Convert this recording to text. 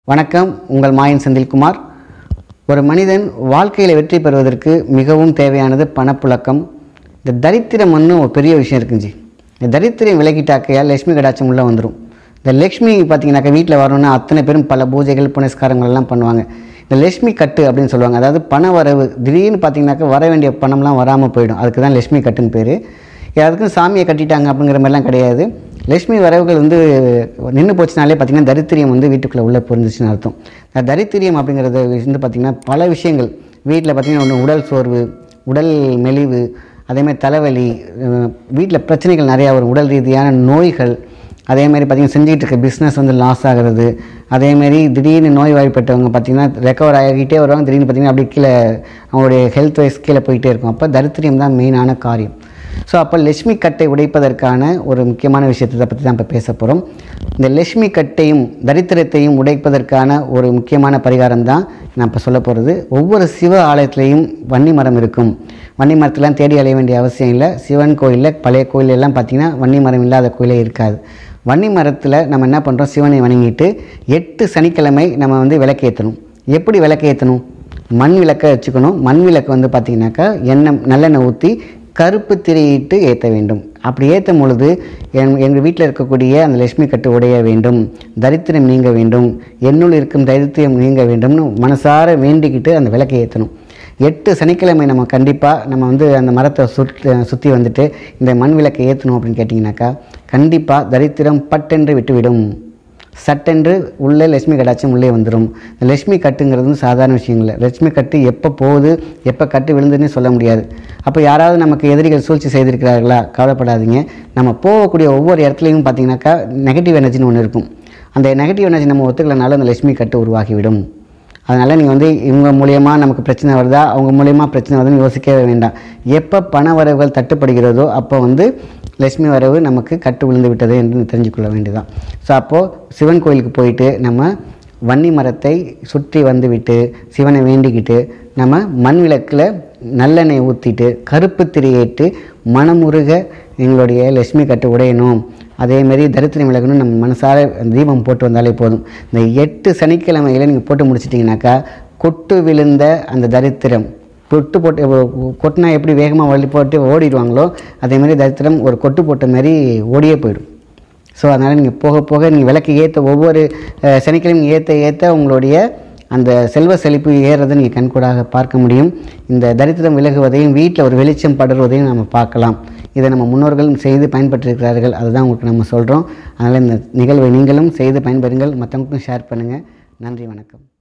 வணக்கம் உங்கள் மாயன் செந்தில்குமார் ஒரு மனிதன் வாழ்க்கையில் வெற்றி பெறுவதற்கு மிகவும் தேவையானது பணப்புழக்கம் இந்த தரித்திரம் ஒன்றும் ஒரு பெரிய விஷயம் இருக்குஞ்சி இந்த தரித்திரம் விலகிட்டாக்கையா லட்சுமி கடாட்சம் உள்ளே வந்துடும் இந்த லக்ஷ்மி பார்த்தீங்கன்னாக்கா வீட்டில் வரணும்னா அத்தனை பேரும் பல பூஜைகள் புனஸ்காரங்கள் எல்லாம் பண்ணுவாங்க இந்த லட்சுமி கட்டு அப்படின்னு சொல்லுவாங்க அதாவது பண வரவு திடீர்னு பார்த்தீங்கன்னாக்கா வர வேண்டிய பணம்லாம் வராமல் போயிடும் அதுக்கு தான் லட்சுமி கட்டுன்னு பேர் யாருக்கும் சாமியை கட்டிட்டாங்க அப்படிங்கிற மாதிரிலாம் கிடையாது லட்சுமி வரவுகள் வந்து நின்று போச்சுனாலே பார்த்திங்கன்னா தரித்திரியம் வந்து வீட்டுக்குள்ளே உள்ளே புரிஞ்சிச்சுன்னு அர்த்தம் இந்த தரித்திரியம் அப்படிங்கிறது வந்து பார்த்திங்கன்னா பல விஷயங்கள் வீட்டில் பார்த்திங்கன்னா ஒன்று உடல் சோர்வு உடல் மெலிவு அதேமாதிரி தலைவலி வீட்டில் பிரச்சனைகள் நிறையா வரும் உடல் ரீதியான நோய்கள் அதே மாதிரி பார்த்திங்கன்னா செஞ்சுக்கிட்டு இருக்க பிஸ்னஸ் வந்து லாஸ் ஆகிறது அதேமாரி திடீர்னு நோய் வாய்ப்பட்டவங்க பார்த்திங்கன்னா ரெக்கவர் ஆகிக்கிட்டே வருவாங்க திடீர்னு பார்த்திங்கன்னா அப்படியே கீழே அவங்களுடைய ஹெல்த் வைஸ் கீழே போயிட்டே இருக்கும் அப்போ தரித்திரியம் தான் மெயினான காரியம் ஸோ அப்போ லட்சுமி கட்டை உடைப்பதற்கான ஒரு முக்கியமான விஷயத்தை பற்றி தான் இப்போ பேச போகிறோம் இந்த லட்சுமி கட்டையும் தரித்திரத்தையும் உடைப்பதற்கான ஒரு முக்கியமான பரிகாரம் தான் நான் இப்போ சொல்ல போகிறது ஒவ்வொரு சிவ ஆலயத்துலேயும் வன்னி மரம் இருக்கும் வன்னி மரத்தெல்லாம் தேடி அலைய வேண்டிய அவசியம் இல்லை சிவன் கோயிலில் பழைய கோயில் எல்லாம் பார்த்திங்கன்னா வன்னி மரம் இல்லாத கோயிலே இருக்காது வன்னி மரத்தில் நம்ம என்ன பண்ணுறோம் சிவனை வணங்கிட்டு எட்டு சனிக்கிழமை நம்ம வந்து விளக்கேற்றணும் எப்படி விளக்கேற்றணும் மண் விளக்கை வச்சுக்கணும் மண் விளக்கு வந்து பார்த்திங்கனாக்கா எண்ணெய் நல்லெண்ணெய் ஊற்றி கருப்பு திரையிட்டு ஏற்ற வேண்டும் அப்படி ஏற்றும் பொழுது என் எங்கள் வீட்டில் இருக்கக்கூடிய அந்த லட்சுமி கட்டு உடைய வேண்டும் தரித்திரம் நீங்க வேண்டும் என்னுள் இருக்கும் தரித்திரம் நீங்க வேண்டும்னு மனசார வேண்டிக்கிட்டு அந்த விளக்கை ஏற்றணும் எட்டு சனிக்கிழமை நம்ம கண்டிப்பாக நம்ம வந்து அந்த மரத்தை சுற்றி சுற்றி வந்துட்டு இந்த மண் விளக்கை ஏற்றணும் அப்படின்னு கேட்டிங்கனாக்கா கண்டிப்பாக தரித்திரம் பட்டென்று விட்டுவிடும் சட்டென்று உள்ளே லட்சுமி கடாட்சம் உள்ளே வந்துடும் இந்த லட்சுமி கட்டுங்கிறது வந்து சாதாரண விஷயம் இல்லை லட்சுமி கட்டு எப்போ போகுது எப்போ கட்டு விழுந்துன்னு சொல்ல முடியாது அப்போ யாராவது நமக்கு எதிரிகள் சூழ்ச்சி செய்திருக்கிறார்களா கவலைப்படாதீங்க நம்ம போகக்கூடிய ஒவ்வொரு இடத்துலையும் பார்த்தீங்கன்னாக்கா நெகட்டிவ் எனர்ஜின்னு ஒன்று இருக்கும் அந்த நெகட்டிவ் எனர்ஜி நம்ம ஒத்துக்கலனாலும் அந்த லட்சுமி கட்டு உருவாகிவிடும் அதனால் நீங்கள் வந்து இவங்க மூலியமா நமக்கு பிரச்சனை வருதா அவங்க மூலியமா பிரச்சனை வருதுன்னு யோசிக்கவே வேண்டாம் எப்போ பண வரவுகள் தட்டுப்படுகிறதோ அப்போ வந்து லட்சுமி வரவு நமக்கு கட்டு விழுந்து விட்டது என்று தெரிஞ்சுக்கொள்ள வேண்டியதான் ஸோ அப்போது சிவன் கோயிலுக்கு போயிட்டு நம்ம வன்னி மரத்தை சுற்றி வந்து விட்டு சிவனை வேண்டிக்கிட்டு நம்ம மண் விளக்கில் நல்லெண்ணெய் ஊற்றிட்டு கருப்பு திரியேட்டு மனமுருக எங்களுடைய லட்சுமி கட்டு உடையணும் அதேமாரி தரித்திரம் விலகணும் நம்ம மனசார தீபம் போட்டு வந்தாலே போதும் இந்த எட்டு சனிக்கிழமையில் நீங்கள் போட்டு முடிச்சிட்டிங்கனாக்கா கொட்டு விழுந்த அந்த தரித்திரம் கொட்டு போட்டு கொட்டினா எப்படி வேகமாக வழி போட்டு ஓடிடுவாங்களோ அதேமாரி தரித்திரம் ஒரு கொட்டு போட்ட மாதிரி ஓடியே போயிடும் ஸோ அதனால் நீங்கள் போக போக நீங்கள் விளக்கு ஏற்ற ஒவ்வொரு அஹ், சனிக்கிழமை ஏற்ற ஏற்ற உங்களுடைய அந்த செல்வ செழிப்பு ஏறுறதை நீங்கள் கண்கூடாக பார்க்க முடியும் இந்த தரித்திரம் விலகுவதையும் வீட்டில் ஒரு வெளிச்சம் படர்வதையும் நம்ம பார்க்கலாம் இதை நம்ம முன்னோர்கள் செய்து பயன்பட்டிருக்கிறார்கள் அதுதான் உங்களுக்கு நம்ம சொல்கிறோம் அதனால் இந்த நிகழ்வை நீங்களும் செய்து பயன்பெறுங்கள் மற்றவங்களுக்கும் ஷேர் பண்ணுங்கள் நன்றி வணக்கம்